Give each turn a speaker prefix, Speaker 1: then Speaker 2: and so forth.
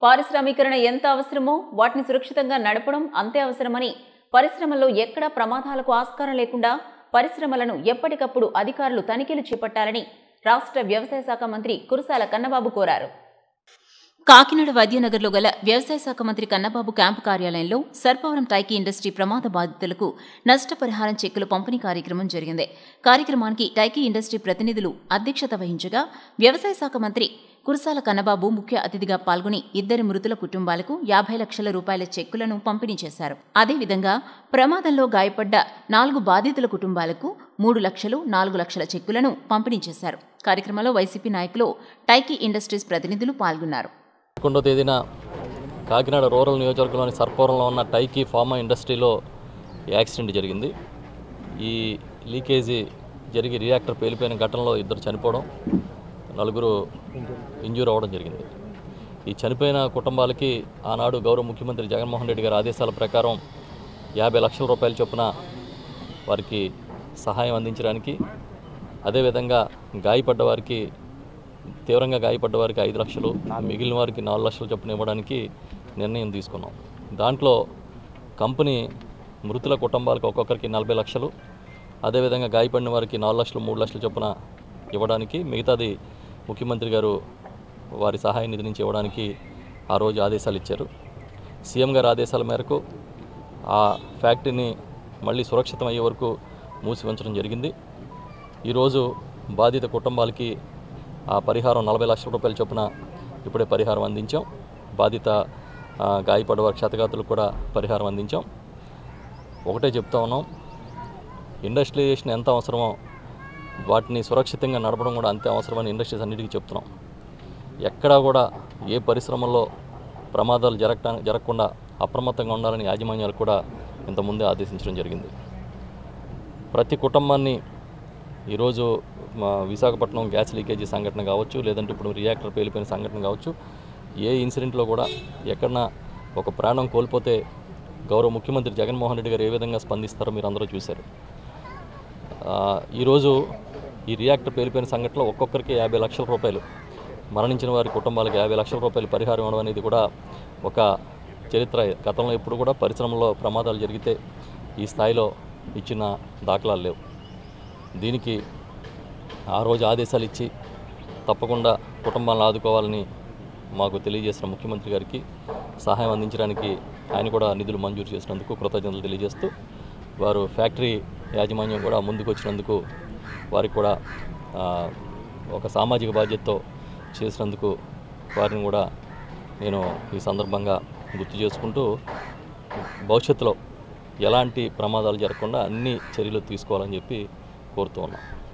Speaker 1: పారిశ్రామీకరణ ఎంత అవసరమో వాటిని సురక్షితంగా నడపడం అంతే అవసరమని పరిశ్రమల్లో ఎక్కడా ప్రమాదాలకు ఆస్కారం లేకుండా పరిశ్రమలను ఎప్పటికప్పుడు అధికారులు తనిఖీలు చేపట్టాలని రాష్ట్ర వ్యవసాయ శాఖ మంత్రి కురసాల కన్నబాబు కోరారు కాకినాడ వైద్యనగర్లో గల వ్యవసాయ శాఖ మంత్రి కన్నబాబు క్యాంపు కార్యాలయంలో సర్పవరం టైకీ ఇండస్ట్రీ ప్రమాద బాధితులకు నష్టపరిహారం చెక్కుల పంపిణీ కార్యక్రమం జరిగింది కార్యక్రమానికి టైకీ ఇండస్ట్రీ ప్రతినిధులు అధ్యక్షత వహించగా వ్యవసాయ శాఖ మంత్రి కురసాల కన్నబాబు ముఖ్య అతిథిగా పాల్గొని ఇద్దరి మృతుల కుటుంబాలకు యాభై లక్షల రూపాయల చెక్కులను పంపిణీ చేశారు అదేవిధంగా ప్రమాదంలో గాయపడ్డ నాలుగు బాధితుల కుటుంబాలకు మూడు లక్షలు నాలుగు లక్షల చెక్కులను పంపిణీ చేశారు కార్యక్రమంలో వైసీపీ నాయకులు టైకీ ఇండస్ట్రీస్ ప్రతినిధులు పాల్గొన్నారు
Speaker 2: పదకొండో తేదీన కాకినాడ రూరల్ నియోజకవర్గంలోని సర్పవరంలో ఉన్న టైకీ ఫార్మా ఇండస్ట్రీలో యాక్సిడెంట్ జరిగింది ఈ లీకేజీ జరిగి రియాక్టర్ పేలిపోయిన ఘటనలో ఇద్దరు చనిపోవడం నలుగురు ఇంజూర్ అవ్వడం జరిగింది ఈ చనిపోయిన కుటుంబాలకి ఆనాడు గౌరవ ముఖ్యమంత్రి జగన్మోహన్ రెడ్డి గారి ఆదేశాల ప్రకారం యాభై లక్షల రూపాయల చొప్పున వారికి సహాయం అందించడానికి అదేవిధంగా గాయపడ్డ వారికి తీవ్రంగా గాయపడ్డ వారికి ఐదు లక్షలు మిగిలిన వారికి నాలుగు లక్షలు చొప్పున ఇవ్వడానికి నిర్ణయం తీసుకున్నాం దాంట్లో కంపెనీ మృతుల కుటుంబాలకు ఒక్కొక్కరికి నలభై లక్షలు అదేవిధంగా గాయపడిన వారికి నాలుగు లక్షలు మూడు లక్షలు చొప్పున ఇవ్వడానికి మిగతాది ముఖ్యమంత్రి గారు వారి సహాయ నిధి నుంచి ఇవ్వడానికి ఆ రోజు ఆదేశాలు ఇచ్చారు సీఎం గారి ఆదేశాల మేరకు ఆ ఫ్యాక్టరీని మళ్ళీ సురక్షితం అయ్యే వరకు మూసి ఉంచడం జరిగింది ఈరోజు బాధిత కుటుంబాలకి ఆ పరిహారం నలభై లక్షల రూపాయల చొప్పున ఇప్పుడే పరిహారం అందించాం బాధిత ఆ, గాయపడ్డ వారి క్షతగాతులకు కూడా పరిహారం అందించాం ఒకటే చెప్తా ఉన్నాం ఇండస్ట్రియలైజేషన్ ఎంత అవసరమో వాటిని సురక్షితంగా నడపడం కూడా అంతే అవసరమని ఇండస్ట్రీస్ అన్నిటికీ చెప్తున్నాం ఎక్కడా కూడా ఏ పరిశ్రమల్లో ప్రమాదాలు జరగట జరగకుండా అప్రమత్తంగా ఉండాలని యాజమాన్యాలు కూడా ఇంతకుముందే ఆదేశించడం జరిగింది ప్రతి కుటుంబాన్ని ఈరోజు మా విశాఖపట్నం గ్యాస్ లీకేజీ సంఘటన కావచ్చు లేదంటే ఇప్పుడు రియాక్టర్ పేలిపోయిన సంఘటన కావచ్చు ఏ ఇన్సిడెంట్లో కూడా ఎక్కడన్నా ఒక ప్రాణం కోల్పోతే గౌరవ ముఖ్యమంత్రి జగన్మోహన్ రెడ్డి గారు ఏ విధంగా స్పందిస్తారో మీరు అందరూ చూశారు ఆ, ఈరోజు ఈ రియాక్టర్ పేలిపోయిన సంఘటనలో ఒక్కొక్కరికి యాభై లక్షల రూపాయలు మరణించిన వారి కుటుంబాలకు యాభై లక్షల రూపాయలు పరిహారం ఇవ్వడం అనేది కూడా ఒక చరిత్ర గతంలో ఎప్పుడు కూడా పరిశ్రమలో ప్రమాదాలు జరిగితే ఈ స్థాయిలో ఇచ్చిన దాఖలాలు లేవు దీనికి ఆ రోజు ఆదేశాలు ఇచ్చి తప్పకుండా కుటుంబాలను ఆదుకోవాలని మాకు తెలియజేసిన ముఖ్యమంత్రి గారికి సహాయం అందించడానికి ఆయన కూడా నిధులు మంజూరు చేసినందుకు కృతజ్ఞతలు తెలియజేస్తూ వారు ఫ్యాక్టరీ యాజమాన్యం కూడా ముందుకు వచ్చినందుకు వారికి కూడా ఆ, ఒక సామాజిక బాధ్యతతో చేసినందుకు వారిని కూడా నేను ఈ సందర్భంగా గుర్తు చేసుకుంటూ భవిష్యత్తులో ఎలాంటి ప్రమాదాలు జరగకుండా అన్ని చర్యలు తీసుకోవాలని చెప్పి కోరుతూ ఉన్నాను